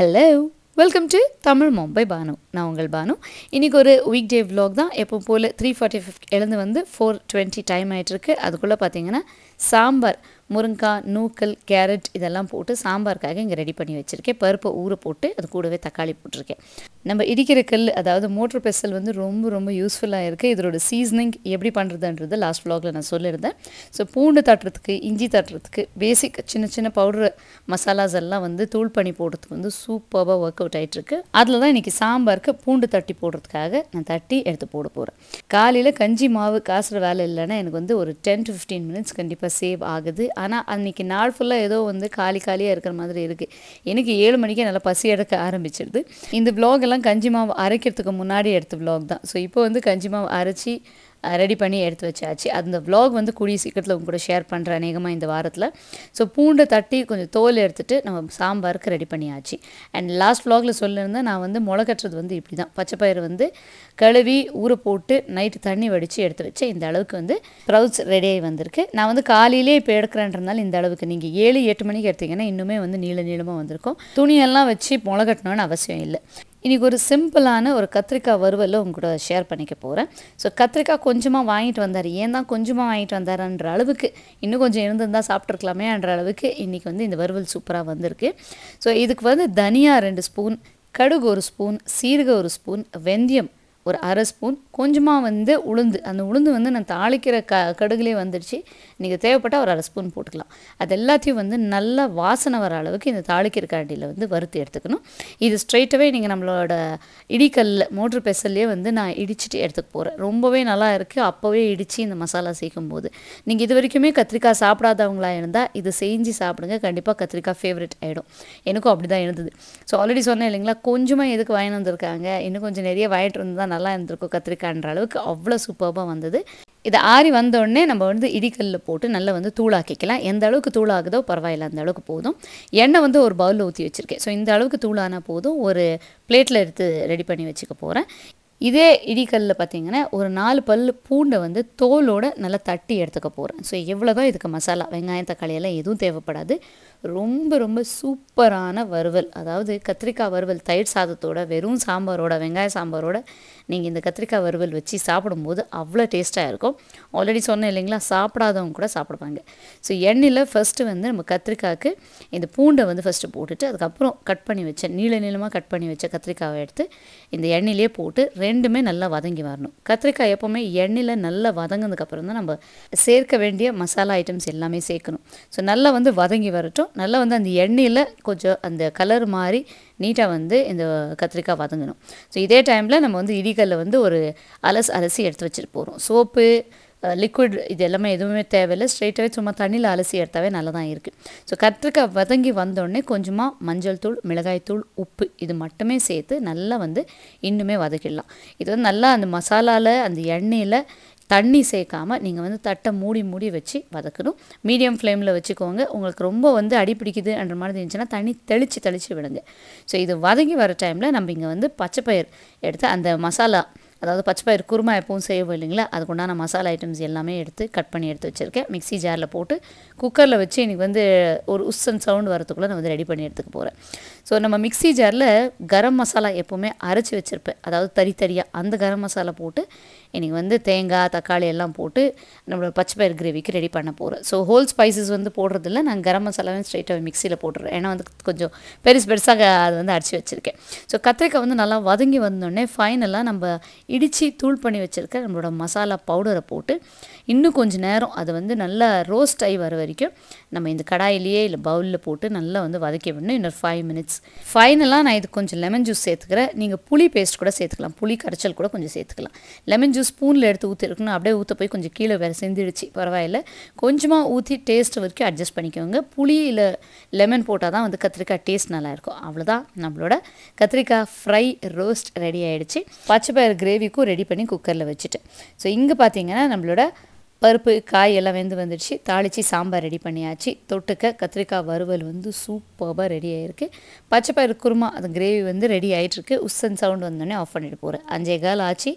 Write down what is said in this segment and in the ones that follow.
hello welcome to Tamil Mumbai Banu நான் உங்கள் பானு இன்றைக்கி ஒரு வீக் டே vlog தான் எப்போ போல் த்ரீ ஃபார்ட்டி ஃபிஃப்ட் எழுந்து வந்து ஃபோர் டுவெண்ட்டி டைம் ஆகிட்டுருக்கு அதுக்குள்ளே பார்த்தீங்கன்னா சாம்பார் முருங்காய் நூக்கல் கேரட் இதெல்லாம் போட்டு சாம்பாருக்காக இங்கே ரெடி பண்ணி வச்சுருக்கேன் பருப்பை ஊற போட்டு அது கூடவே தக்காளி போட்டிருக்கேன் நம்ம இடிக்கிற கல் அதாவது மோட்ரு பெசல் வந்து ரொம்ப ரொம்ப யூஸ்ஃபுல்லாக இருக்குது இதோட சீசனிங் எப்படி பண்ணுறதுன்றது லாஸ்ட் vlogல நான் சொல்லியிருந்தேன் ஸோ பூண்டு தட்டுறதுக்கு இஞ்சி தட்டுறதுக்கு பேசிக் சின்ன சின்ன பவுடர் மசாலாஸ் எல்லாம் வந்து தூள் பண்ணி போடுறதுக்கு வந்து சூப்பராக ஒர்க் அவுட் ஆகிட்டுருக்கு அதில் தான் இன்றைக்கி சாம்பாருக்கு பூண்டு தட்டி போடுறதுக்காக நான் தட்டி எடுத்து போட போகிறேன் காலையில் கஞ்சி மாவு காசுற வேலை இல்லைன்னா எனக்கு வந்து ஒரு டென் டு ஃபிஃப்டீன் மினிட்ஸ் கண்டிப்பாக சேவ் ஆகுது ஆனால் அன்றைக்கி நாள் ஃபுல்லாக ஏதோ வந்து காலி காலியாக இருக்கிற மாதிரி இருக்குது எனக்கு ஏழு மணிக்கே நல்லா பசி எடுக்க ஆரம்பிச்சிடுது இந்த vlog எல்லாம் கஞ்சி மாவு அரைக்கிறதுக்கு முன்னாடி எடுத்த vlog தான் ஸோ இப்போ வந்து கஞ்சி மாவு அரைச்சி ரெடி பண்ணி எடுத்து வச்சாச்சு அந்த vlog வந்து கூடிய சீக்கிரத்தில் உங்க கூட ஷேர் பண்ணுறேன் அநேகமாக இந்த வாரத்தில் ஸோ பூண்டை தட்டி கொஞ்சம் தோல் எடுத்துட்டு நம்ம சாம்பாருக்கு ரெடி பண்ணியாச்சு அண்ட் லாஸ்ட் vlogல சொல்லியிருந்தேன் நான் வந்து முளை கட்டுறது வந்து இப்படி தான் பச்சைப்பயிறு வந்து கழுவி ஊற போட்டு நைட்டு தண்ணி வடித்து எடுத்து வச்சேன் இந்த அளவுக்கு வந்து ஸ்ப்ரவுட்ஸ் ரெடியாகி வந்திருக்கு நான் வந்து காலையிலே இப்போ எடுக்கிறேன்றதுனால இந்த அளவுக்கு நீங்கள் ஏழு எட்டு மணிக்கு எடுத்தீங்கன்னா இன்னுமே வந்து நீள நீளமாக வந்திருக்கும் துணியெல்லாம் வச்சு முளை கட்டணும்னு அவசியம் இல்லை இன்றைக்கி ஒரு சிம்பிளான ஒரு கத்திரிக்காய் வறுவலில் உங்க கூட ஷேர் பண்ணிக்க போகிறேன் ஸோ கத்திரிக்காய் கொஞ்சமாக வாங்கிட்டு வந்தார் ஏன் தான் கொஞ்சமாக வாங்கிட்டு வந்தாருன்ற அளவுக்கு இன்னும் கொஞ்சம் இருந்திருந்தால் சாப்பிட்ருக்கலாமேன்ற அளவுக்கு இன்றைக்கி வந்து இந்த வறுவல் சூப்பராக வந்திருக்கு ஸோ இதுக்கு வந்து தனியா ரெண்டு ஸ்பூன் கடுகு ஒரு ஸ்பூன் சீரகம் ஒரு ஸ்பூன் வெந்தயம் ஒரு அரை ஸ்பூன் கொஞ்சமாக வந்து உளுந்து அந்த உளுந்து வந்து நான் தாளிக்கிற க கடுகுலே வந்துடுச்சு நீங்கள் தேவைப்பட்டால் ஒரு அரை ஸ்பூன் போட்டுக்கலாம் அது எல்லாத்தையும் வந்து நல்லா வாசனை வர அளவுக்கு இந்த தாளிக்கிற கரண்டியில் வந்து வறுத்து எடுத்துக்கணும் இது ஸ்ட்ரைட்டாகவே நீங்கள் நம்மளோட இடிக்கல்ல மோட்ரு பெசல்லே வந்து நான் இடிச்சிட்டு எடுத்துக்க போகிறேன் ரொம்பவே நல்லா இருக்குது அப்போவே இடித்து இந்த மசாலா சேர்க்கும் போது நீங்கள் இது வரைக்குமே கத்திரிக்காய் சாப்பிடாதவங்களா இருந்தால் இது செஞ்சு சாப்பிடுங்க கண்டிப்பாக கத்திரிக்காய் ஃபேவரட் ஆகிடும் எனக்கும் அப்படி தான் இருந்தது ஸோ ஆல்ரெடி சொன்னேன் இல்லைங்களா கொஞ்சமாக எதுக்கு வாங்கிட்டு வந்திருக்காங்க இன்னும் கொஞ்சம் நிறைய வாங்கிட்டு வந்து தான் நல்லா இருந்திருக்கும் கத்திரிக்காய்ன்ற அளவுக்கு அவ்வளோ சூப்பராக வந்தது இதை ஆறி வந்தோடனே நம்ம வந்து இடிக்கல்ல போட்டு நல்லா வந்து தூளாக்கிக்கலாம் எந்த அளவுக்கு தூளாகுதோ பரவாயில்ல அந்த அளவுக்கு போதும் எண்ணெய் வந்து ஒரு பவுலில் ஊற்றி வச்சுருக்கேன் ஸோ இந்த அளவுக்கு தூளானா போதும் ஒரு பிளேட்டில் எடுத்து ரெடி பண்ணி வச்சுக்க போகிறேன் இதே இடிக்கல்லில் பார்த்தீங்கன்னா ஒரு நாலு பல் பூண்டை வந்து தோலோடு நல்லா தட்டி எடுத்துக்க போகிறேன் ஸோ எவ்வளோ தான் இதுக்கு மசாலா வெங்காயம் தக்காளி எல்லாம் எதுவும் தேவைப்படாது ரொம்ப ரொம்ப சூப்பரான வறுவல் அதாவது கத்திரிக்காய் வறுவல் தயிர் சாதத்தோட வெறும் சாம்பாரோட வெங்காய சாம்பாரோட நீங்கள் இந்த கத்திரிக்காய் வறுவல் வச்சு சாப்பிடும்போது அவ்வளோ டேஸ்ட்டாக இருக்கும் ஆல்ரெடி சொன்னேன் இல்லைங்களா சாப்பிடாதவங்க கூட சாப்பிடுவாங்க ஸோ எண்ணெயில் ஃபஸ்ட்டு வந்து நம்ம கத்திரிக்காய்க்கு இந்த பூண்டை வந்து ஃபஸ்ட்டு போட்டுட்டு அதுக்கப்புறம் கட் பண்ணி வச்ச நீள நீளமாக கட் பண்ணி வச்ச கத்திரிக்காவை எடுத்து இந்த எண்ணெயிலே போட்டு ரெண்டுமே நல்லா வதங்கி வரணும் கத்திரிக்காய் எப்போவுமே எண்ணெயில் நல்லா வதங்கினதுக்கப்புறம் தான் நம்ம சேர்க்க வேண்டிய மசாலா ஐட்டம்ஸ் எல்லாமே சேர்க்கணும் ஸோ நல்லா வந்து வதங்கி வரட்டும் நல்லா வந்து அந்த எண்ணெயில் கொஞ்சம் அந்த கலர் மாதிரி நீட்டாக வந்து இந்த கத்திரிக்காய் வதங்கணும் ஸோ இதே டைமில் நம்ம வந்து இடிக்கல்ல வந்து ஒரு அலஸ் அலசி எடுத்து வச்சுட்டு போகிறோம் சோப்பு லிக்விட் இது எல்லாமே எதுவுமே தேவையில்லை ஸ்ட்ரெயிட்டாகவே சும்மா தண்ணியில் அலசி எடுத்தாவே நல்லா தான் இருக்குது ஸோ கத்திரிக்காய் வதங்கி வந்தோடனே கொஞ்சமாக மஞ்சள் தூள் மிளகாய் தூள் உப்பு இது மட்டுமே சேர்த்து நல்லா வந்து இன்னுமே வதக்கிடலாம் இது வந்து நல்லா அந்த மசாலாவில் அந்த எண்ணெயில் தண்ணி சேர்க்காம நீங்கள் வந்து தட்டை மூடி மூடி வச்சு வதக்கணும் மீடியம் ஃப்ளேமில் வச்சுக்கோங்க உங்களுக்கு ரொம்ப வந்து அடி பிடிக்குதுன்ற மாதிரி இருந்துச்சுன்னா தண்ணி தெளித்து தெளித்து விடுங்க ஸோ இது வதங்கி வர டைமில் நம்ம இங்கே வந்து பச்சைப்பயிர் எடுத்து அந்த மசாலா அதாவது பச்சைப்பயிர் குருமா எப்பவும் செய்வோம் இல்லைங்களா அதுக்கு உண்டான மசாலா ஐட்டம்ஸ் எல்லாமே எடுத்து கட் பண்ணி எடுத்து வச்சுருக்கேன் மிக்ஸி ஜாரில் போட்டு குக்கரில் வச்சு எனக்கு வந்து ஒரு உஸ்ஸன் சவுண்ட் வரத்துக்குள்ளே நான் வந்து ரெடி பண்ணி எடுத்துக்க போகிறேன் ஸோ நம்ம மிக்ஸி ஜாரில் கரம் மசாலா எப்போவுமே அரைச்சி வச்சுருப்பேன் அதாவது தறி தறியாக அந்த கரம் மசாலா போட்டு இன்றைக்கி வந்து தேங்காய் தக்காளி எல்லாம் போட்டு நம்மளோட பச்சைப்பயிர் கிரேவிக்கு ரெடி பண்ண போகிறேன் ஸோ ஹோல் ஸ்பைசஸ் வந்து போடுறதில்ல நான் கரம் மசாலாவே ஸ்ட்ரைட்டாக மிக்சியில் போட்டுறேன் ஏன்னா வந்து கொஞ்சம் பெருசு பெருசாக அது வந்து அரைச்சி வச்சுருக்கேன் ஸோ கத்திரிக்காய் வந்து நல்லா வதங்கி வந்தோடனே ஃபைனலாக நம்ம இடித்து தூள் பண்ணி வச்சுருக்க நம்மளோட மசாலா பவுடரை போட்டு இன்னும் கொஞ்சம் நேரம் அது வந்து நல்லா ரோஸ்ட் ஆகி வர வரைக்கும் நம்ம இந்த கடாயிலேயே இல்லை பவுலில் போட்டு நல்லா வந்து வதக்கி விடணும் இன்னொரு ஃபைவ் மினிட்ஸ் ஃபைனலாக நான் இது கொஞ்சம் லெமன் ஜூஸ் சேர்த்துக்கிறேன் நீங்கள் புளி பேஸ்ட் கூட சேர்த்துக்கலாம் புளி கரைச்சல் கூட கொஞ்சம் சேர்த்துக்கலாம் லெமன் ஜூஸ் ஸ்பூனில் எடுத்து ஊற்றிருக்கணும் அப்படியே ஊற்ற போய் கொஞ்சம் கீழே வேறு செஞ்சிடுச்சு பரவாயில்ல கொஞ்சமாக ஊற்றி டேஸ்ட் வரைக்கும் அட்ஜஸ்ட் பண்ணிக்கோங்க புளி இல்லை லெமன் போட்டால் தான் வந்து கத்திரிக்காய் டேஸ்ட் நல்லாயிருக்கும் அவ்வளோதான் நம்மளோட கத்திரிக்காய் ஃப்ரை ரோஸ்ட் ரெடி ஆகிடுச்சு பச்சைப்பயிறு கிரேவிக்கும் ரெடி பண்ணி குக்கரில் வச்சுட்டேன் ஸோ இங்கே பார்த்தீங்கன்னா நம்மளோட பருப்பு காய் எல்லாம் வெந்து வந்துடுச்சு தாளித்து சாம்பார் ரெடி பண்ணியாச்சு தொட்டுக்க கத்திரிக்காய் வறுவல் வந்து சூப்பராக ரெடி ஆகிருக்கு பச்சைப்பயிறு குருமா அது கிரேவி வந்து ரெடி ஆகிட்டுருக்கு உஸ்ஸன் சவுண்ட் வந்தோடனே ஆஃப் பண்ணிட்டு போகிறேன் அஞ்சே கால் ஆச்சு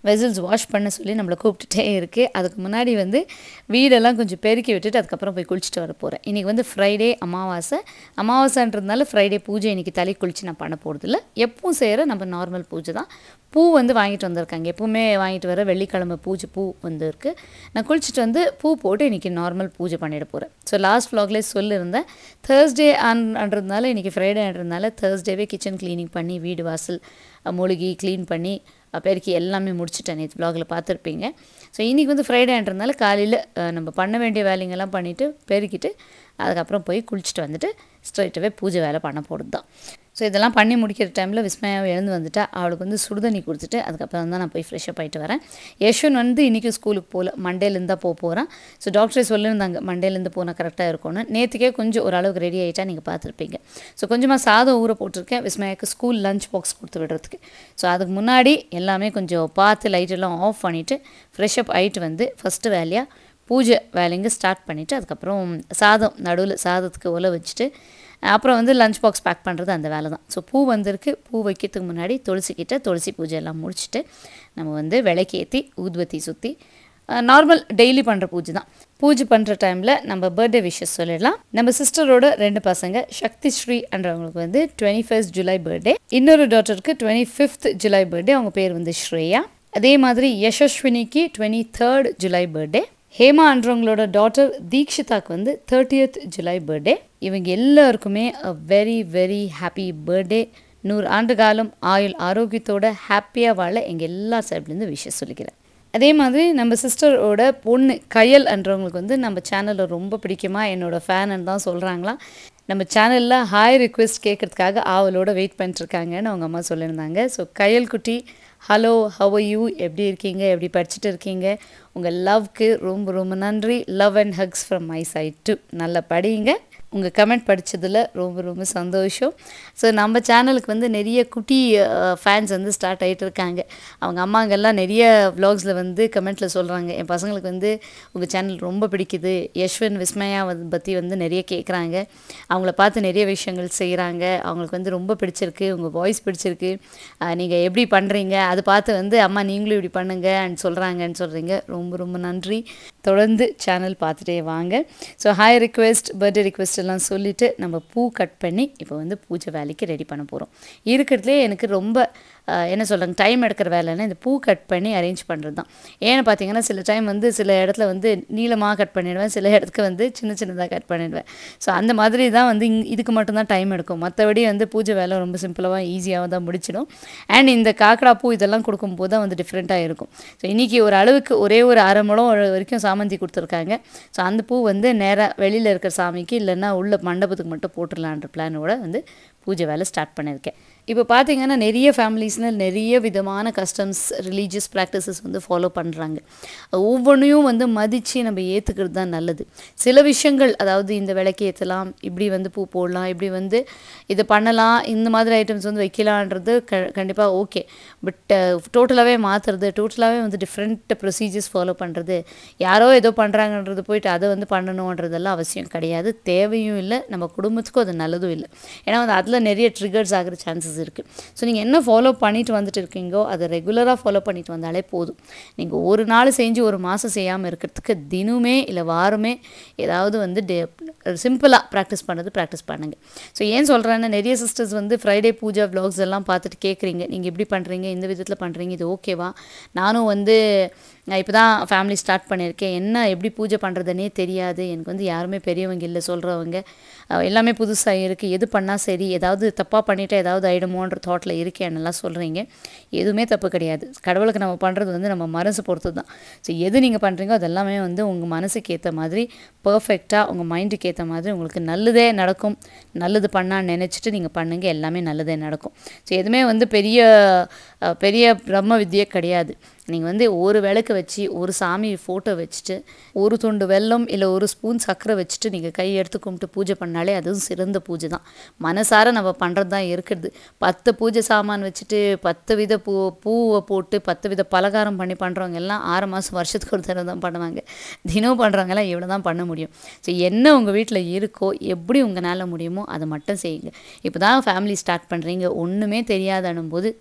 வெசல்ஸ் வாஷ் பண்ண சொல்லி நம்மளை கூப்பிட்டுட்டே இருக்குது அதுக்கு முன்னாடி வந்து வீடெல்லாம் கொஞ்சம் பெருக்கி விட்டுட்டு அதுக்கப்புறம் போய் குளிச்சுட்டு வர போகிறேன் இன்றைக்கி வந்து ஃப்ரைடே அமாவாசை அமாவாசைன்றதுனால ஃப்ரைடே பூஜை இன்றைக்கி தலை குளித்து நான் பண்ண போகிறதில்ல எப்பவும் செய்கிற நம்ம நார்மல் பூஜை தான் பூ வந்து வாங்கிட்டு வந்திருக்காங்க எப்பவுமே வாங்கிட்டு வர வெள்ளிக்கிழமை பூஜை பூ வந்து இருக்குது நான் குளிச்சுட்டு வந்து பூ போட்டு இன்றைக்கி நார்மல் பூஜை பண்ணிட போகிறேன் ஸோ லாஸ்ட் vlogலேயே சொல்லியிருந்தேன் தேர்ஸ்டே ஆன்றதுனால இன்றைக்கி ஃப்ரைடேன்றதுனால தேர்ஸ்டேவே கிச்சன் க்ளீனிங் பண்ணி வீடு வாசல் அஹ், மொழுகி க்ளீன் பண்ணி அஹ், பெருக்கி எல்லாமே முடிச்சுட்டேன் நேற்று vlogல பார்த்துருப்பீங்க ஸோ இன்றைக்கி வந்து ஃப்ரைடேன்றதுனால காலையில் நம்ம பண்ண வேண்டிய வேலைங்கெல்லாம் பண்ணிவிட்டு பெருக்கிட்டு அதுக்கப்புறம் போய் குளிச்சுட்டு வந்துட்டு ஸ்ட்ரைட்டாகவே பூஜை வேலை பண்ண போகிறது தான் ஸோ இதெல்லாம் பண்ணி முடிக்கிற டைமில் விஸ்மயாவை எழுந்து வந்துட்டா அவளுக்கு வந்து சுடுதண்ணி கொடுத்துட்டு அதுக்கப்புறம் தான் நான் போய் ஃப்ரெஷ்ஷப் ஆகிட்டு வரேன் யஷ்வன் வந்து இன்றைக்கி ஸ்கூலுக்கு போகல மண்டேலேருந்து தான் போக போகிறான் ஸோ டாக்டரே சொல்லியிருந்தாங்க மண்டேலேருந்து போனால் கரெக்டாக இருக்கும்னு நேற்றுக்கே கொஞ்சம் ஓரளவுக்கு ரெடி ஆகிட்டா நீங்கள் பார்த்துருப்பீங்க ஸோ கொஞ்சமாக சாதம் ஊற போட்டிருக்கேன் விஸ்மயாவுக்கு ஸ்கூல் லஞ்ச் பாக்ஸ் கொடுத்து விடுறதுக்கு ஸோ அதுக்கு முன்னாடி எல்லாமே கொஞ்சம் பார்த்து லைட்டெல்லாம் ஆஃப் பண்ணிவிட்டு ஃப்ரெஷ்அப் ஆகிட்டு வந்து ஃபஸ்ட்டு வேலையாக பூஜை வேலைங்க ஸ்டார்ட் பண்ணிவிட்டு அதுக்கப்புறம் சாதம் நடுவில் சாதத்துக்கு உல வச்சுட்டு அப்புறம் வந்து லஞ்ச் பாக்ஸ் பேக் பண்ணுறது அந்த வேலை தான் ஸோ பூ வந்திருக்கு பூ வைக்கிறதுக்கு முன்னாடி துளசிக்கிட்ட துளசி பூஜை எல்லாம் முடிச்சுட்டு நம்ம வந்து விளக்கேற்றி ஊதுவத்தி சுற்றி நார்மல் டெய்லி பண்ணுற பூஜை தான் பூஜை பண்ணுற டைமில் நம்ம பர்த்டே விஷஸ் சொல்லிடலாம் நம்ம சிஸ்டரோட ரெண்டு பசங்க சக்தி ஸ்ரீ என்றவங்களுக்கு வந்து டுவெண்ட்டி ஃபர்ஸ்ட் ஜூலை பர்த்டே இன்னொரு டாட்டருக்கு டுவெண்ட்டி ஃபிஃப்த் ஜூலை பர்த்டே அவங்க பேர் வந்து ஸ்ரேயா அதே மாதிரி யசஸ்வினிக்கு டுவெண்ட்டி தேர்ட் ஜூலை பர்த்டே ஹேமான்றவங்களோட டாட்டர் தீக்ஷிதாக்கு வந்து தேர்ட்டியத் ஜூலை பர்த்டே இவங்க எல்லாருக்குமே a very very happy birthday நூறு ஆண்டு காலம் ஆயுள் ஆரோக்கியத்தோட ஹாப்பியாக வாழ எங்கள் எல்லா சைட்லேருந்து விஷயம் சொல்லிக்கிறேன் அதே மாதிரி நம்ம சிஸ்டரோட பொண்ணு கயல் என்றவங்களுக்கு வந்து நம்ம சேனலில் ரொம்ப பிடிக்குமா என்னோட ஃபேன் தான் சொல்கிறாங்களாம் நம்ம சேனலில் ஹாய் ரிக்வெஸ்ட் கேட்குறதுக்காக ஆவலோட வெயிட் பண்ணிட்டுருக்காங்கன்னு அவங்க அம்மா சொல்லியிருந்தாங்க ஸோ கயல் குட்டி ஹலோ ஹவ் யூ எப்படி இருக்கீங்க எப்படி படிச்சுட்டு இருக்கீங்க உங்கள் லவ்க்கு ரொம்ப ரொம்ப நன்றி love and hugs from my side to நல்லா படிங்க உங்கள் கமெண்ட் படித்ததில் ரொம்ப ரொம்ப சந்தோஷம் ஸோ நம்ம சேனலுக்கு வந்து நிறைய குட்டி ஃபேன்ஸ் வந்து ஸ்டார்ட் ஆகிட்டு இருக்காங்க அவங்க அம்மாங்கெல்லாம் நிறைய vlogsல வந்து கமெண்ட்டில் சொல்கிறாங்க என் பசங்களுக்கு வந்து உங்கள் சேனல் ரொம்ப பிடிக்குது யஷ்வன் விஸ்மயா வந்து பற்றி வந்து நிறைய கேட்குறாங்க அவங்கள பார்த்து நிறைய விஷயங்கள் செய்கிறாங்க அவங்களுக்கு வந்து ரொம்ப பிடிச்சிருக்கு உங்கள் வாய்ஸ் பிடிச்சிருக்கு நீங்கள் எப்படி பண்ணுறீங்க அதை பார்த்து வந்து அம்மா நீங்களும் இப்படி பண்ணுங்க அண்ட் சொல்கிறாங்கன்னு சொல்கிறீங்க ரொம்ப ரொம்ப நன்றி தொடர்ந்து சேனல் பார்த்துட்டே வாங்க so hi request birthday request எல்லாம் சொல்லிவிட்டு நம்ம பூ கட் பண்ணி இப்போ வந்து பூஜை வேலைக்கு ரெடி பண்ண போகிறோம் இருக்கிறதுலே எனக்கு ரொம்ப ஆஹ், என்ன சொல்கிறாங்க டைம் எடுக்கிற வேலைன்னா இந்த பூ கட் பண்ணி அரேஞ்ச் பண்ணுறது தான் ஏன்னு பார்த்தீங்கன்னா சில டைம் வந்து சில இடத்துல வந்து நீளமாக கட் பண்ணிடுவேன் சில இடத்துக்கு வந்து சின்ன சின்னதாக கட் பண்ணிடுவேன் ஸோ அந்த மாதிரி தான் வந்து இங் இதுக்கு மட்டும்தான் டைம் எடுக்கும் மற்றபடி வந்து பூஜை வேலை ரொம்ப சிம்பிளாக ஈஸியாக தான் முடிச்சிடும் அண்ட் இந்த காக்கடா பூ இதெல்லாம் கொடுக்கும்போது தான் வந்து டிஃப்ரெண்ட்டாக இருக்கும் ஸோ இன்றைக்கி ஒரு அளவுக்கு ஒரே ஒரு அரை முழம் வரைக்கும் சாமந்தி கொடுத்துருக்காங்க ஸோ அந்த பூ வந்து நேராக வெளியில் இருக்கிற சாமிக்கு இல்லைன்னா உள்ள மண்டபத்துக்கு மட்டும் போட்டுடலான்ற பிளானோட வந்து பூஜை வேலை ஸ்டார்ட் பண்ணியிருக்கேன் இப்போ பார்த்தீங்கன்னா நிறைய ஃபேமிலிஸில் நிறைய விதமான கஸ்டம்ஸ் ரிலீஜியஸ் ப்ராக்டிசஸ் வந்து ஃபாலோ பண்ணுறாங்க ஒவ்வொன்றையும் வந்து மதித்து நம்ம ஏற்றுக்கிறது தான் நல்லது சில விஷயங்கள் அதாவது இந்த விளக்கு ஏற்றலாம் இப்படி வந்து பூ போடலாம் இப்படி வந்து இது பண்ணலாம் இந்த மாதிரி ஐட்டம்ஸ் வந்து வைக்கலான்றது க கண்டிப்பாக ஓகே பட் டோட்டலாகவே மாற்றுறது டோட்டலாகவே வந்து டிஃப்ரெண்ட் ப்ரொசீஜர்ஸ் ஃபாலோ பண்ணுறது யாரோ ஏதோ பண்ணுறாங்கன்றது போயிட்டு அதை வந்து பண்ணணுன்றதெல்லாம் அவசியம் கிடையாது தேவையும் இல்லை நம்ம குடும்பத்துக்கும் அது நல்லதும் இல்லை ஏன்னா வந்து அதில் நிறைய ட்ரிகர்ஸ் ஆகிற சான்சஸ் இருக்குது ஸோ நீங்கள் என்ன ஃபாலோ பண்ணிட்டு வந்துட்டு இருக்கீங்கோ அதை ரெகுலராக ஃபாலோ பண்ணிட்டு வந்தாலே போதும் நீங்கள் ஒரு நாள் செஞ்சு ஒரு மாதம் செய்யாமல் இருக்கிறதுக்கு தினமே இல்லை வாரமே ஏதாவது வந்து டே சிம்பிளாக ப்ராக்டிஸ் பண்ணுறது ப்ராக்டிஸ் பண்ணுங்கள் ஸோ ஏன் சொல்கிறேன்னா நிறைய சிஸ்டர்ஸ் வந்து ஃப்ரைடே பூஜா vlogs எல்லாம் பார்த்துட்டு கேட்குறீங்க நீங்கள் எப்படி பண்ணுறீங்க இந்த விதத்தில் பண்ணுறீங்க இது ஓகேவா நானும் வந்து நான் இப்போ தான் ஃபேமிலி ஸ்டார்ட் பண்ணியிருக்கேன் என்ன எப்படி பூஜை பண்ணுறதுனே தெரியாது எனக்கு வந்து யாருமே பெரியவங்க இல்லை சொல்கிறவங்க எல்லாமே புதுசாக இருக்குது எது பண்ணால் சரி ஏதாவது தப்பாக பண்ணிவிட்டு ஏதாவது ஆயிடுமோன்ற தாட்டில் இருக்கேன்னெல்லாம் சொல்கிறீங்க எதுவுமே தப்பு கிடையாது கடவுளுக்கு நம்ம பண்ணுறது வந்து நம்ம மனசு பொறுத்து தான் ஸோ எது நீங்கள் பண்ணுறீங்கோ அது எல்லாமே வந்து உங்கள் மனசுக்கு ஏற்ற மாதிரி பர்ஃபெக்டாக உங்கள் மைண்டுக்கு ஏற்ற மாதிரி உங்களுக்கு நல்லதே நடக்கும் நல்லது பண்ணான்னு நினச்சிட்டு நீங்கள் பண்ணுங்க எல்லாமே நல்லதே நடக்கும் ஸோ எதுவுமே வந்து பெரிய அஹ், பெரிய பிரம்ம வித்தியே கிடையாது நீங்கள் வந்து ஒரு விளக்கு வச்சு ஒரு சாமி ஃபோட்டோ வச்சுட்டு ஒரு துண்டு வெல்லம் இல்லை ஒரு ஸ்பூன் சர்க்கரை வச்சுட்டு நீங்கள் கை எடுத்து கும்பிட்டு பூஜை பண்ணாலே அதுவும் சிறந்த பூஜை தான் மனசார நம்ம பண்ணுறது தான் இருக்குது பத்து பூஜை சாமான் வச்சுட்டு பத்து வித பூ பூவை போட்டு பத்து வித பலகாரம் பண்ணி பண்ணுறவங்க எல்லாம் ஆறு மாதம் வருஷத்துக்கு ஒரு தடவை தான் பண்ணுவாங்க தினம் பண்ணுறவங்கலாம் இவ்வளோ தான் பண்ண முடியும் ஸோ என்ன உங்கள் வீட்டில் இருக்கோ எப்படி உங்களால் முடியுமோ அதை மட்டும் செய்யுங்க இப்போ தான் ஃபேமிலி ஸ்டார்ட் பண்ணுறீங்க ஒன்றுமே தெரியாதனும் போது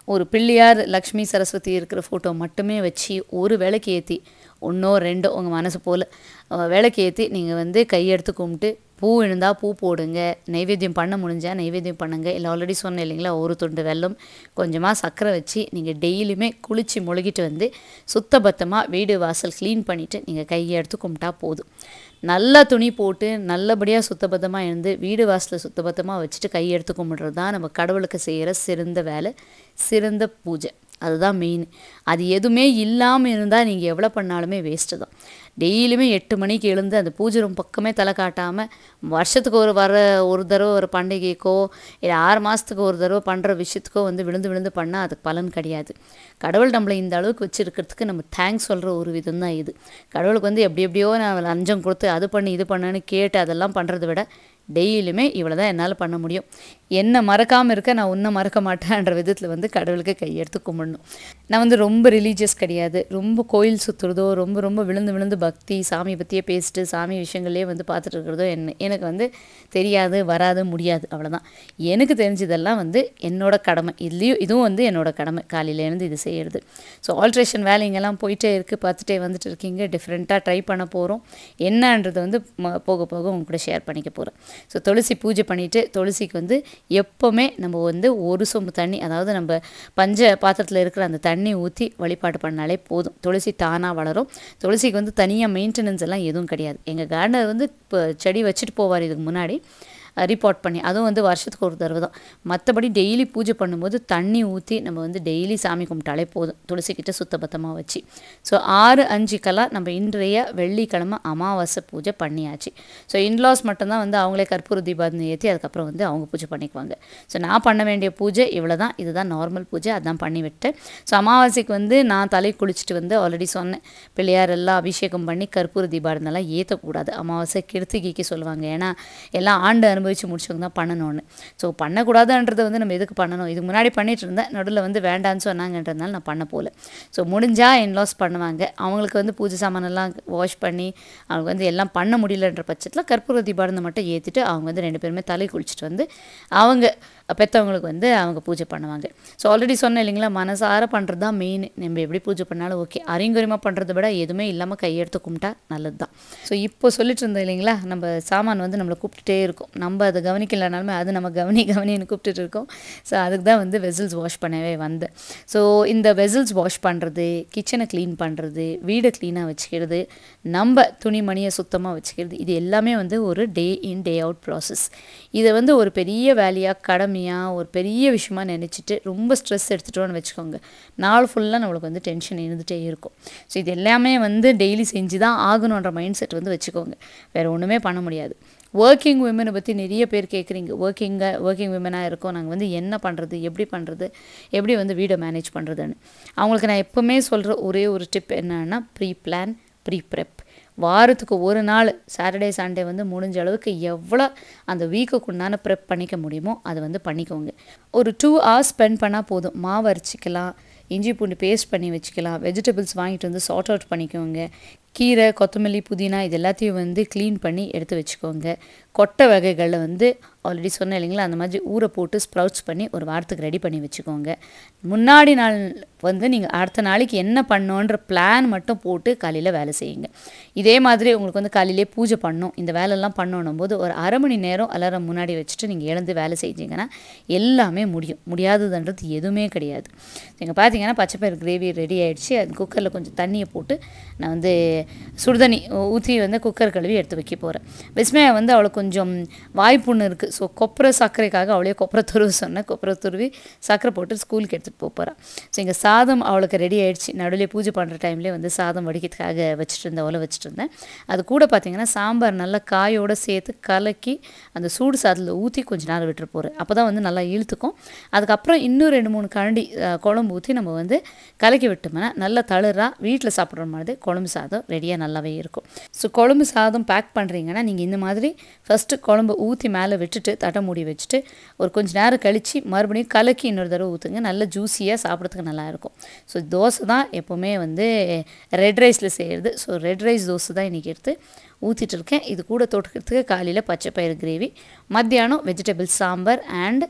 ஒரு பிள்ளையார் லக்ஷ்மி சரஸ்வதி இருக்கிற ஃபோட்டோ மட்டுமே வச்சு ஒரு விளக்கு ஏற்றி ஒன்றோ ரெண்டோ உங்கள் மனசு போல் விளக்கு ஏற்றி நீங்கள் வந்து கையெடுத்து கும்பிட்டு பூ விழுந்தால் பூ போடுங்க நைவேத்தியம் பண்ண முடிஞ்சால் நைவேத்தியம் பண்ணுங்க இல்லை ஆல்ரெடி சொன்னேன் இல்லைங்களா ஒரு துண்டு வெல்லம் கொஞ்சமாக சர்க்கரை வச்சு நீங்கள் டெய்லியுமே குளித்து முழுகிட்டு வந்து சுத்தபத்தமாக வீடு வாசல் க்ளீன் பண்ணிவிட்டு நீங்கள் கையை எடுத்து கும்பிட்டா போதும் நல்ல துணி போட்டு நல்லபடியாக சுத்தபத்தமாக இருந்து வீடு வாசலை சுத்தபத்தமாக வச்சுட்டு கையெடுத்து கும்பிட்றது தான் நம்ம கடவுளுக்கு செய்கிற சிறந்த வேலை சிறந்த பூஜை அதுதான் மெயின் அது எதுவுமே இல்லாமல் இருந்தால் நீங்கள் எவ்வளோ பண்ணாலுமே வேஸ்ட்டு தான் டெய்லியுமே எட்டு மணிக்கு எழுந்து அந்த பூஜை ரூம் பக்கமே தலை காட்டாமல் வருஷத்துக்கு ஒரு வர ஒரு தடவை ஒரு பண்டிகைக்கோ இல்லை ஆறு மாதத்துக்கு ஒரு தடவை பண்ணுற விஷயத்துக்கோ வந்து விழுந்து விழுந்து பண்ணால் அதுக்கு பலன் கிடையாது கடவுள் நம்மளை இந்த அளவுக்கு வச்சுருக்கிறதுக்கு நம்ம தேங்க்ஸ் சொல்கிற ஒரு விதம் தான் இது கடவுளுக்கு வந்து எப்படி எப்படியோ நான் லஞ்சம் கொடுத்து அது பண்ணி இது பண்ணுன்னு கேட்டு அதெல்லாம் பண்ணுறதை விட டெய்லியுமே இவ்வளோ தான் என்னால் பண்ண முடியும் என்னை மறக்காமல் இருக்க நான் உன்னை மறக்க மாட்டேன்ற விதத்தில் வந்து கடவுளுக்கு கையெடுத்து கும்பிடணும் நான் வந்து ரொம்ப ரிலீஜியஸ் கிடையாது ரொம்ப கோயில் சுற்றுறதோ ரொம்ப ரொம்ப விழுந்து விழுந்து பக்தி சாமி பற்றியே பேசிட்டு சாமி விஷயங்களே வந்து பார்த்துட்டு இருக்கிறதோ என்ன எனக்கு வந்து தெரியாது வராது முடியாது அவ்வளோதான் எனக்கு தெரிஞ்சதெல்லாம் வந்து என்னோட கடமை இதுலேயும் இதுவும் வந்து என்னோட கடமை காலையிலேருந்து இது செய்கிறது ஸோ ஆல்ட்ரேஷன் வேலைங்கெல்லாம் போயிட்டே இருக்குது பார்த்துட்டே வந்துட்டு இருக்கீங்க டிஃப்ரெண்ட்டாக ட்ரை பண்ண போகிறோம் என்னன்றதை வந்து ம- போக போக உங்க கூட ஷேர் பண்ணிக்க போகிறேன் ஸோ துளசி பூஜை பண்ணிவிட்டு துளசிக்கு வந்து எப்போவுமே நம்ம வந்து ஒரு சொம்பு தண்ணி அதாவது நம்ம பஞ்ச பாத்திரத்தில் இருக்கிற அந்த தண்ணி ஊற்றி வழிபாடு பண்ணாலே போதும் துளசி தானாக வளரும் துளசிக்கு வந்து தனியாக மெயின்டெனன்ஸ் எல்லாம் எதுவும் கிடையாது எங்கள் கார்டனர் வந்து இப்போ செடி வச்சுட்டு போவார் இதுக்கு முன்னாடி ரிப்போர்ட் பண்ணி அதுவும் வந்து வருஷத்துக்கு ஒரு தடவை தான் மற்றபடி டெய்லி பூஜை பண்ணும்போது தண்ணி ஊற்றி நம்ம வந்து டெய்லி சாமி கும்பிட்டாலே போதும் துளசிக்கிட்ட சுத்தபத்தமாக வச்சு ஸோ ஆறு அஞ்சுக்கெல்லாம் நம்ம இன்றைய வெள்ளிக்கிழமை அமாவாசை பூஜை பண்ணியாச்சு ஸோ இன்லாஸ் மட்டும்தான் வந்து அவங்களே கற்பூர தீபாவளி ஏற்றி அதுக்கப்புறம் வந்து அவங்க பூஜை பண்ணிக்குவாங்க ஸோ நான் பண்ண வேண்டிய பூஜை இவ்வளோ தான் இதுதான் நார்மல் பூஜை அதான் பண்ணி விட்டேன் ஸோ அமாவாசைக்கு வந்து நான் தலை குளிச்சுட்டு வந்து ஆல்ரெடி சொன்னேன் பிள்ளையார் எல்லாம் அபிஷேகம் பண்ணி கற்பூர தீபாவளினெல்லாம் ஏற்றக்கூடாது அமாவாசை கிருத்திகைக்கு சொல்லுவாங்க ஏன்னா எல்லாம் ஆண்டு அனுபவித்து முடிச்சவங்க தான் பண்ணணும்னு ஸோ பண்ணக்கூடாதுன்றதை வந்து நம்ம எதுக்கு பண்ணணும் இதுக்கு முன்னாடி பண்ணிட்டு இருந்தேன் நடுவில் வந்து வேண்டான்னு சொன்னாங்கன்றதுனால நான் பண்ண போகல ஸோ முடிஞ்சால் இன்லாஸ் பண்ணுவாங்க அவங்களுக்கு வந்து பூஜை சாமானெல்லாம் வாஷ் பண்ணி அவங்க வந்து எல்லாம் பண்ண முடியலன்ற பட்சத்தில் கற்பூர தீபாவளி மட்டும் ஏற்றிட்டு அவங்க வந்து ரெண்டு பேருமே தலை குளிச்சுட்டு வந்து அவங்க பெற்றவங்களுக்கு வந்து அவங்க பூஜை பண்ணுவாங்க ஸோ ஆல்ரெடி சொன்னேன் இல்லைங்களா மனசார பண்ணுறது தான் மெயின் நம்ம எப்படி பூஜை பண்ணாலும் ஓகே அறிங்குரியமாக பண்ணுறதை விட எதுவுமே இல்லாமல் கையெடுத்து கும்பிட்டா நல்லது தான் ஸோ இப்போ சொல்லிட்டு இருந்தோம் இல்லைங்களா நம்ம சாமான் வந்து நம்மளை கூப்பிட்டுட்டே இருக்கும் நம்ம அதை கவனிக்கலனாலுமே அது நம்ம கவனி கவனின்னு கூப்பிட்டுட்டு இருக்கோம் ஸோ அதுக்கு தான் வந்து வெசல்ஸ் வாஷ் பண்ணவே வந்தேன் ஸோ இந்த வெசல்ஸ் வாஷ் பண்ணுறது கிச்சனை க்ளீன் பண்ணுறது வீடை க்ளீனாக வச்சுக்கிறது நம்ம துணிமணியை சுத்தமாக வச்சுக்கிறது இது எல்லாமே வந்து ஒரு டே இன் டே அவுட் ப்ராசஸ் இதை வந்து ஒரு பெரிய வேலையாக கடமையாக ஒரு பெரிய விஷயமா நினச்சிட்டு ரொம்ப ஸ்ட்ரெஸ் எடுத்துட்டோன்னு வச்சுக்கோங்க நாள் ஃபுல்லாக நம்மளுக்கு வந்து டென்ஷன் இருந்துகிட்டே இருக்கும் ஸோ இது எல்லாமே வந்து டெய்லி செஞ்சு தான் ஆகணுன்ற மைண்ட் செட் வந்து வச்சுக்கோங்க வேறு ஒன்றுமே பண்ண முடியாது ஒர்க்கிங் விமனை பற்றி நிறைய பேர் கேட்குறீங்க ஒர்க்கிங்க ஒர்க்கிங் விமனாக இருக்கோம் நாங்கள் வந்து என்ன பண்ணுறது எப்படி பண்ணுறது எப்படி வந்து வீடை மேனேஜ் பண்ணுறதுன்னு அவங்களுக்கு நான் எப்போவுமே சொல்கிற ஒரே ஒரு டிப் என்னன்னா ப்ரீ பிளான் ப்ரீ ப்ரெப் வாரத்துக்கு ஒரு நாள் சாட்டர்டே சண்டே வந்து முடிஞ்ச அளவுக்கு எவ்வளோ அந்த வீக்குக்கு உண்டான ப்ரெப் பண்ணிக்க முடியுமோ அதை வந்து பண்ணிக்கோங்க ஒரு டூ ஹவர்ஸ் ஸ்பெண்ட் பண்ணால் போதும் மாவு அரைச்சிக்கலாம் இஞ்சி பூண்டு பேஸ்ட் பண்ணி வச்சுக்கலாம் வெஜிடபிள்ஸ் வாங்கிட்டு வந்து சார்ட் அவுட் பண்ணிக்கோங்க கீரை கொத்தமல்லி புதினா இது எல்லாத்தையும் வந்து க்ளீன் பண்ணி எடுத்து வச்சுக்கோங்க கொட்டை வகைகளில் வந்து ஆல்ரெடி சொன்னேன் இல்லைங்களா அந்த மாதிரி ஊற போட்டு ஸ்ப்ரவுட்ஸ் பண்ணி ஒரு வாரத்துக்கு ரெடி பண்ணி வச்சுக்கோங்க முன்னாடி நாள் வந்து நீங்கள் அடுத்த நாளைக்கு என்ன பண்ணோன்ற பிளான் மட்டும் போட்டு காலையில் வேலை செய்யுங்க இதே மாதிரி உங்களுக்கு வந்து காலையிலே பூஜை பண்ணணும் இந்த வேலையெல்லாம் பண்ணணும் போது ஒரு அரை மணி நேரம் அலாரம் முன்னாடி வச்சுட்டு நீங்கள் எழுந்து வேலை செஞ்சீங்கன்னா எல்லாமே முடியும் முடியாததுன்றது எதுவுமே கிடையாது நீங்கள் பார்த்தீங்கன்னா பச்சைப்பயிறு கிரேவி ரெடி ஆயிடுச்சு அது குக்கரில் கொஞ்சம் தண்ணியை போட்டு நான் வந்து சுடுதண்ணி ஊற்றி வந்து குக்கர் கழுவி எடுத்து வைக்க போகிறேன் விஸ்மயா வந்து அவளுக்கு கொஞ்சம் வாய்ப்புண்ணு இருக்குது ஸோ கொப்பரை சர்க்கரைக்காக அவளே கொப்பரை துருவி சொன்னேன் கொப்பரை துருவி சர்க்கரை போட்டு ஸ்கூலுக்கு எடுத்துகிட்டு போக போகிறேன் ஸோ இங்கே சாதம் அவளுக்கு ரெடி ஆயிடுச்சு நடுவில் பூஜை பண்ணுற டைம்லேயே வந்து சாதம் வடிக்கிறதுக்காக வச்சுட்டு இருந்தேன் ஒலை வச்சுட்டு இருந்தேன் அது கூட பார்த்தீங்கன்னா சாம்பார் நல்லா காயோடு சேர்த்து கலக்கி அந்த சூடு சாதத்தில் ஊற்றி கொஞ்ச நேரம் விட்டுட்டு போகிறேன் அப்போ தான் வந்து நல்லா இழுத்துக்கும் அதுக்கப்புறம் இன்னும் ரெண்டு மூணு கரண்டி அஹ், குழம்பு ஊற்றி நம்ம வந்து கலக்கி விட்டோம்னா நல்லா தளராக வீட்டில் சாப்பிட்ற மாதிரி குழம்பு சாதம் ரெடியாக நல்லாவே இருக்கும் ஸோ குழம்பு சாதம் பேக் பண்ணுறீங்கன்னா நீங்கள் இந்த மாதிரி ஃபஸ்ட்டு குழம்பு ஊற்றி மேலே விட்டுட்டு தட்டை மூடி வச்சுட்டு ஒரு கொஞ்ச நேரம் கழித்து மறுபடியும் கலக்கி இன்னொரு தடவை ஊற்றுங்க நல்ல ஜூஸியாக சாப்பிட்றதுக்கு நல்லா இருக்கும் ஸோ தோசை தான் எப்போவுமே வந்து ரெட் ரைஸில் செய்கிறது ஸோ ரெட் ரைஸ் தோசை தான் இன்றைக்கி எடுத்து ஊற்றிட்டு இருக்கேன் இது கூட தொட்டுக்கிறதுக்கு காலையில் பச்சை பயிறு கிரேவி மத்தியானம் vegetable sambar and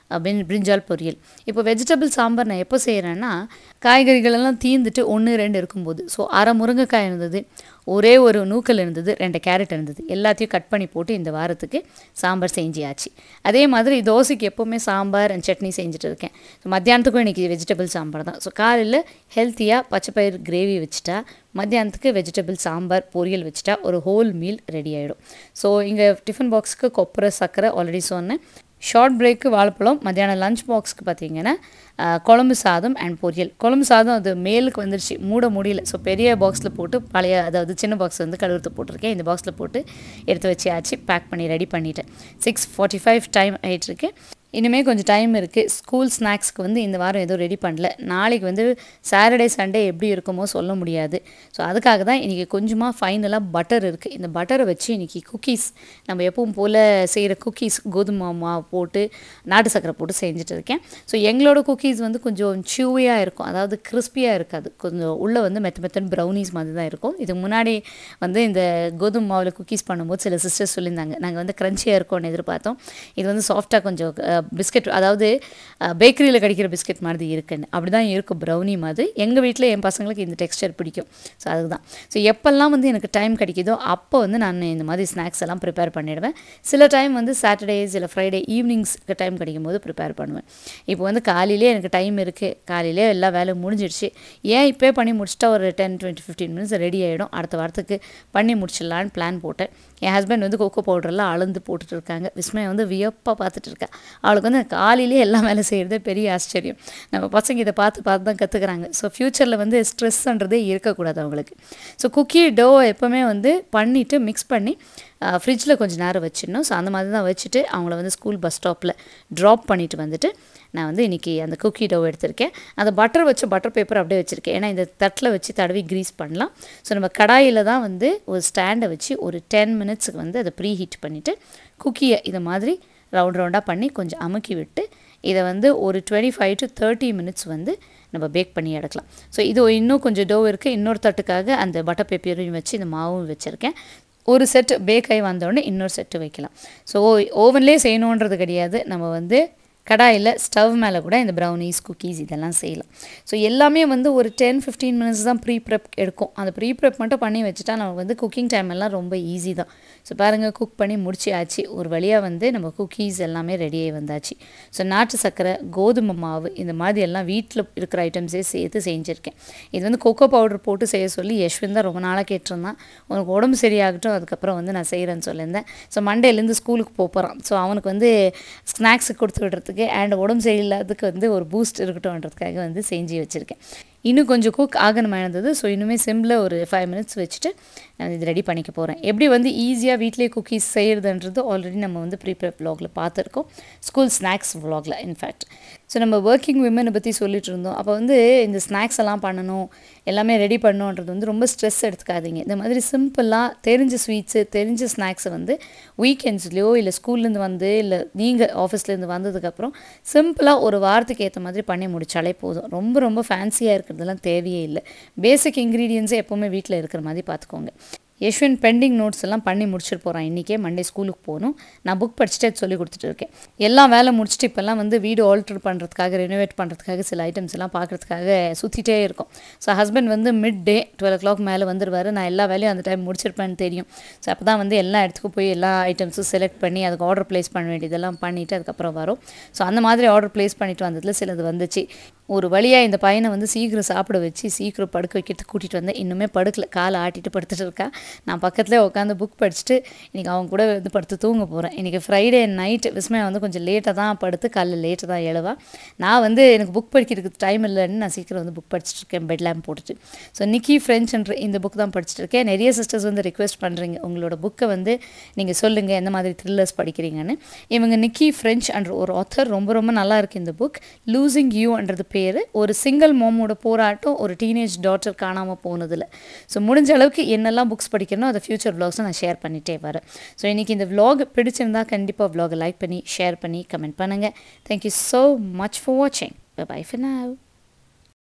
bean brinjal பொரியல் இப்போ வெஜிடபிள் சாம்பார் நான் எப்போ செய்கிறேன்னா காய்கறிகள் எல்லாம் தீர்ந்துட்டு ஒன்று ரெண்டு இருக்கும்போது ஸோ அரை முருங்கைக்காய் இருந்தது ஒரே ஒரு நூக்கல் இருந்தது ரெண்டு கேரட் இருந்தது எல்லாத்தையும் கட் பண்ணி போட்டு இந்த வாரத்துக்கு சாம்பார் செஞ்சியாச்சு அதே மாதிரி தோசைக்கு எப்போவுமே சாம்பார் அண்ட் சட்னி செஞ்சுட்டு இருக்கேன் ஸோ மத்தியானத்துக்கும் இன்றைக்கி வெஜிடபிள் சாம்பார் தான் ஸோ காலையில் ஹெல்த்தியாக பச்சைப்பயிர் கிரேவி வச்சுட்டா மத்தியானத்துக்கு வெஜிடபிள் சாம்பார் பொரியல் வச்சுட்டா ஒரு ஹோல் மீல் ரெடி ஆகிடும் ஸோ இங்கே டிஃபன் பாக்ஸுக்கு கொப்பரை சர்க்கரை ஆல்ரெடி சொன்னேன் ஷார்ட் பிரேக்கு வாழைப்பழம் மத்தியானம் லஞ்ச் பாக்ஸ்க்கு பார்த்தீங்கன்னா ஆஹ், குழம்பு சாதம் அண்ட் பொரியல் குழம்பு சாதம் அது மேலுக்கு வந்துருச்சு மூட முடியல ஸோ பெரிய பாக்ஸில் போட்டு பழைய அதாவது சின்ன பாக்ஸ் வந்து கழுவுறது போட்டிருக்கேன் இந்த பாக்ஸில் போட்டு எடுத்து வச்சியாச்சு பேக் பண்ணி ரெடி பண்ணிட்டேன் சிக்ஸ் ஃபார்ட்டி ஃபைவ் டைம் ஆகிட்டுருக்கு இனிமேல் கொஞ்சம் டைம் இருக்குது ஸ்கூல் ஸ்நாக்ஸ்க்கு வந்து இந்த வாரம் எதுவும் ரெடி பண்ணல நாளைக்கு வந்து சாட்டர்டே சண்டே எப்படி இருக்குமோ சொல்ல முடியாது ஸோ அதுக்காக தான் இன்றைக்கி கொஞ்சமாக ஃபைனலாக பட்டர் இருக்குது இந்த பட்டரை வச்சு இன்றைக்கி குக்கீஸ் நம்ம எப்பவும் போல் செய்கிற குக்கீஸ் கோதுமை மாவு போட்டு நாட்டு சக்கரை போட்டு செஞ்சுட்டு இருக்கேன் ஸோ எங்களோட குக்கீஸ் வந்து கொஞ்சம் சியூவியாக இருக்கும் அதாவது கிறிஸ்பியாக இருக்காது கொஞ்சம் உள்ளே வந்து மெத்த மெத்தன் ப்ரௌனிஸ் மாதிரி தான் இருக்கும் இதுக்கு முன்னாடி வந்து இந்த கோதுமை மாவில் குக்கீஸ் பண்ணும்போது சில சிஸ்டர்ஸ் சொல்லியிருந்தாங்க நாங்கள் வந்து க்ரன்ச்சியாக இருக்கும்னு எதிர்பார்த்தோம் இது வந்து சாஃப்டாக கொஞ்சம் பிஸ்கட் அதாவது பேக்கரியில் கிடைக்கிற பிஸ்கட் மாதிரி இருக்குன்னு அப்படி தான் இருக்கும் ப்ரௌனி மாதிரி எங்கள் வீட்டில் என் பசங்களுக்கு இந்த டெக்ஸ்டர் பிடிக்கும் ஸோ அதுதான் ஸோ எப்போல்லாம் வந்து எனக்கு டைம் கிடைக்குதோ அப்போ வந்து நான் இந்த மாதிரி ஸ்நாக்ஸ் எல்லாம் ப்ரிப்பேர் பண்ணிடுவேன் சில டைம் வந்து சாட்டர்டேஸ் இல்லை ஃப்ரைடே ஈவினிங்ஸ்க்கு டைம் கிடைக்கும் போது ப்ரிப்பேர் பண்ணுவேன் இப்போ வந்து காலையிலே எனக்கு டைம் இருக்குது காலையிலே எல்லா வேலையும் முடிஞ்சிடுச்சு ஏன் இப்போயே பண்ணி முடிச்சிட்டா ஒரு ten twenty fifteen minutes ready ஆகிடும் அடுத்த வாரத்துக்கு பண்ணி முடிச்சிடலான்னு பிளான் போட்டேன் என் ஹஸ்பண்ட் வந்து கொக்கோ பவுடர்லாம் அளந்து போட்டுட்டு இருக்காங்க விஸ்மயா வந்து வியப்பாக பார்த்துட்டு இருக்கா அவளுக்கு வந்து காலையிலே எல்லாம் வேலை செய்கிறதே பெரிய ஆச்சரியம் நம்ம பசங்க இதை பார்த்து பார்த்து தான் கற்றுக்குறாங்க ஸோ ஃப்யூச்சரில் வந்து ஸ்ட்ரெஸ்ன்றதே இருக்கக்கூடாது அவங்களுக்கு ஸோ குக்கி டோ எப்போவுமே வந்து பண்ணிவிட்டு மிக்ஸ் பண்ணி ஃப்ரிட்ஜில் கொஞ்சம் நேரம் வச்சிடணும் ஸோ அந்த மாதிரி தான் வச்சுட்டு அவங்கள வந்து ஸ்கூல் பஸ் ஸ்டாப்பில் ட்ராப் பண்ணிட்டு வந்துட்டு நான் வந்து இன்றைக்கி அந்த குக்கி டோ எடுத்திருக்கேன் அந்த பட்டர் வச்ச பட்டர் பேப்பர் அப்படியே வச்சுருக்கேன் ஏன்னா இந்த தட்டில் வச்சு தடவி க்ரீஸ் பண்ணலாம் ஸோ நம்ம கடாயில் தான் வந்து ஒரு ஸ்டாண்டை வச்சு ஒரு டென் மினிட்ஸுக்கு வந்து அதை ப்ரீ ஹீட் பண்ணிவிட்டு குக்கியை இதை மாதிரி ரவுண்ட் ரவுண்டாக பண்ணி கொஞ்சம் அமுக்கி விட்டு இதை வந்து ஒரு twenty five to thirty minutes வந்து நம்ம பேக் பண்ணி எடுக்கலாம் ஸோ இது இன்னும் கொஞ்சம் டோ இருக்குது இன்னொரு தட்டுக்காக அந்த பட்டர் பேப்பரையும் வச்சு இந்த மாவும் வச்சுருக்கேன் ஒரு செட் பேக் ஆகி வந்தோடனே இன்னொரு செட்டு வைக்கலாம் ஸோ ஓவன்லேயே செய்யணுன்றது கிடையாது நம்ம வந்து கடாயில் ஸ்டவ் மேலே கூட இந்த ப்ரௌனிஸ் குக்கீஸ் இதெல்லாம் செய்யலாம் ஸோ எல்லாமே வந்து ஒரு டென் ஃபிஃப்டீன் மினிட்ஸ் தான் ப்ரீ ப்ரெப் எடுக்கும் அந்த ப்ரீ ப்ரெப் மட்டும் பண்ணி வச்சுட்டா நமக்கு வந்து குக்கிங் டைம் எல்லாம் ரொம்ப ஈஸி தான் ஸோ பாருங்கள் குக் பண்ணி முடிச்சியாச்சு ஒரு வழியாக வந்து நம்ம குக்கீஸ் எல்லாமே ரெடியாகி வந்தாச்சு ஸோ நாட்டு சர்க்கரை கோதுமை மாவு இந்த மாதிரி எல்லாம் வீட்டில் இருக்கிற ஐட்டம்ஸே சேர்த்து செஞ்சுருக்கேன் இது வந்து கொக்கோ பவுடர் போட்டு செய்ய சொல்லி யஷ்வந்த் தான் ரொம்ப நாளாக கேட்டிருந்தான் உனக்கு உடம்பு சரியாகட்டும் அதுக்கப்புறம் வந்து நான் செய்கிறேன்னு சொல்லியிருந்தேன் ஸோ மண்டேலேருந்து ஸ்கூலுக்கு போக போகிறான் ஸோ அவனுக்கு வந்து ஸ்நாக்ஸுக்கு கொடுத்து விடுறதுக்கு அண்ட் உடம்பு சரியில்லாததுக்கு வந்து ஒரு பூஸ்ட் இருக்கட்டும்ன்றதுக்காக வந்து செஞ்சு வச்சுருக்கேன் இன்னும் கொஞ்சம் குக் ஆகணுமா இருந்தது ஸோ இன்னுமே சிம்பிள் ஒரு ஃபைவ் மினிட்ஸ் வச்சுட்டு நான் இது ரெடி பண்ணிக்க போகிறேன் எப்படி வந்து ஈஸியாக வீட்டிலேயே குக்கீஸ் செய்கிறதுன்றது ஆல்ரெடி நம்ம வந்து ப்ரீப்ரே வ்ளாகில் பார்த்துருக்கோம் ஸ்கூல் ஸ்நாக்ஸ் வ்ளாகில் இன்ஃபேக்ட் ஸோ நம்ம ஒர்க்கிங் விமனை பற்றி சொல்லிட்டு இருந்தோம் அப்போ வந்து இந்த ஸ்நாக்ஸ் எல்லாம் பண்ணணும் எல்லாமே ரெடி பண்ணணுன்றது வந்து ரொம்ப ஸ்ட்ரெஸ் எடுத்துக்காதீங்க இந்த மாதிரி சிம்பிளாக தெரிஞ்ச ஸ்வீட்ஸு தெரிஞ்ச ஸ்நாக்ஸை வந்து வீக்கெண்ட்ஸ்லேயோ இல்லை ஸ்கூல்லேருந்து வந்து இல்லை நீங்கள் ஆஃபீஸ்லேருந்து வந்ததுக்கப்புறம் சிம்பிளாக ஒரு வாரத்துக்கு ஏற்ற மாதிரி பண்ணி முடிச்சாலே போதும் ரொம்ப ரொம்ப ஃபேன்சியாக இருக்கிறதெல்லாம் தேவையே இல்லை பேசிக் இன்க்ரீடியன்ஸே எப்போவுமே வீட்டில் இருக்கிற மாதிரி பார்த்துக்கோங்க யஷ்வந்த் பெண்டிங் நோட்ஸ் எல்லாம் பண்ணி முடிச்சுட்டு போகிறான் இன்றைக்கே மண்டே ஸ்கூலுக்கு போகணும் நான் புக் படிச்சுட்டு அது சொல்லி கொடுத்துட்டு இருக்கேன் எல்லாம் வேலை முடிச்சுட்டு இப்போல்லாம் வந்து வீடு ஆல்ட்ரு பண்ணுறதுக்காக ரெனோவேட் பண்ணுறதுக்காக சில ஐட்டம்ஸ் எல்லாம் பார்க்குறதுக்காக சுற்றிட்டே இருக்கும் ஸோ ஹஸ்பண்ட் வந்து mid day twelve o'clock மேலே வந்துடுவார் நான் எல்லா வேலையும் அந்த டைம் முடிச்சிருப்பேன்னு தெரியும் ஸோ அப்போ தான் வந்து எல்லா இடத்துக்கும் போய் எல்லா ஐட்டம்ஸும் செலக்ட் பண்ணி அதுக்கு ஆர்டர் ப்ளேஸ் பண்ண வேண்டியதெல்லாம் பண்ணிவிட்டு அதுக்கப்புறம் வரும் ஸோ அந்த மாதிரி ஆர்டர் ப்ளேஸ் பண்ணிட்டு வந்ததில் சிலது வந்துச்சு ஒரு வழியாக இந்த பையனை வந்து சீக்கிரம் சாப்பிட வச்சு சீக்கிரம் படுக்க வைக்கிறதுக்கு கூட்டிகிட்டு வந்தேன் இன்னுமே படுக்கல காலை ஆட்டிட்டு படுத்துட்டு இருக்கா நான் பக்கத்தில் உட்காந்து புக் படிச்சுட்டு இன்றைக்கி அவங்க கூட வந்து படுத்து தூங்க போகிறேன் இன்றைக்கி ஃப்ரைடே நைட்டு விஸ்மயா வந்து கொஞ்சம் லேட்டாக தான் படுத்து காலைல லேட்டாக தான் எழுவா நான் வந்து எனக்கு புக் படிக்கிறதுக்கு டைம் இல்லைன்னு நான் சீக்கிரம் வந்து புக் படிச்சுட்டு இருக்கேன் பெட் லேம்ப் போட்டுட்டு ஸோ நிக்கி ஃப்ரெஞ்சுன்ற இந்த புக் தான் படிச்சுட்டு இருக்கேன் நிறைய சிஸ்டர்ஸ் வந்து ரிக்வெஸ்ட் பண்ணுறீங்க உங்களோட புக்கை வந்து நீங்கள் சொல்லுங்கள் எந்த மாதிரி த்ரில்லர்ஸ் படிக்கிறீங்கன்னு இவங்க நிக்கி ஃப்ரெஞ்ச் என்ற ஒரு ஆத்தர் ரொம்ப ரொம்ப நல்லா இருக்குது இந்த புக் லூசிங் யூன்றது பேர் ஒரு சிங்கிள் மோமோட போராட்டம் ஒரு டீனேஜ் டாட்டர் காணாமல் போனதில் ஸோ முடிஞ்ச அளவுக்கு என்னெல்லாம் புக்ஸ் படிக்கணும் அதை ஃபியூச்சர் வ்ளாக்ஸை நான் ஷேர் பண்ணிகிட்டே வரேன் ஸோ இன்றைக்கி இந்த vlog பிடிச்சிருந்தா கண்டிப்பாக vlog லைக் பண்ணி ஷேர் பண்ணி கமெண்ட் பண்ணுங்கள் தேங்க்யூ ஸோ மச் ஃபார் வாட்சிங் பை for now